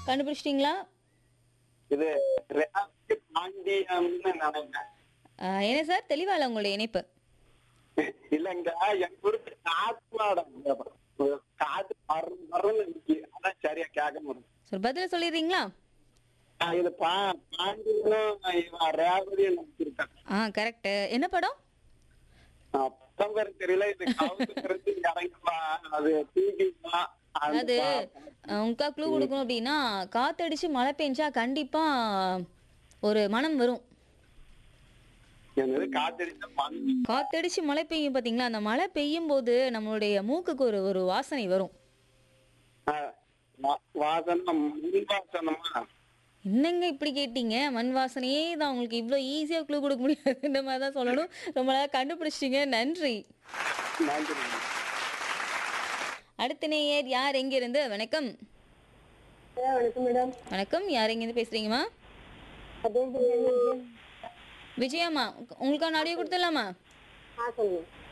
கண்டுபிடிச்சிட்டிங்களா இது ரேவதி பாண்டியம்னு நினைக்கிறேன் ஆ, என்ன சார் தெளிவா இல்லை உங்களுடைய இணைப்பு இல்லங்க என் குறித்து காத்து மாடம் காத்து மரம் மரம் இருக்கு அதான் சரியா கேட்க முடியும் சார் பதில சொல்லிடுறீங்களா ஆ, இது பா பாண்டியனும் இவன் ரேவதியும் நடிச்சிருக்காங்க ஆ கரெக்ட் என்ன படம் ஆ, பத்தம் பேர் தெரியல இது கவுத்து இறங்குமா அது தூக்கிமா அது உங்கா க்ளூ கொடுக்கணும் அப்படின்னா காத்தடிச்சு மழை பெஞ்சா கண்டிப்பா ஒரு மனம் வரும் என்னது காத்தடிச்ச மண் காத்தடிச்சு மழை பெய்யும் பாத்தீங்களா அந்த மழை பெய்யும் போது நம்மளுடைய மூக்குக்கு ஒரு ஒரு வாசனை வரும் ஆ, வா- வாசனம் முன் வாசனமா என்னங்க இப்படி கேட்டீங்க மண் வாசனையே தான் உங்களுக்கு இவ்வளோ ஈஸியாக க்ளூ கொடுக்க முடியாதுன்ற மாதிரி தான் சொல்லணும் ரொம்ப நல்லா கண்டுபிடிச்சிட்டீங்க நன்றி நன்றி அடுத்த நேயர் யார் எங்கிருந்து வணக்கம் வணக்கம் மேடம் வணக்கம் யார் எங்கேருந்து பேசுறீங்கம்மா அதே விஜயாம்மா உங்களுக்கான ஆடியோ கொடுத்துடலாமா ஆ சொல்லுங்க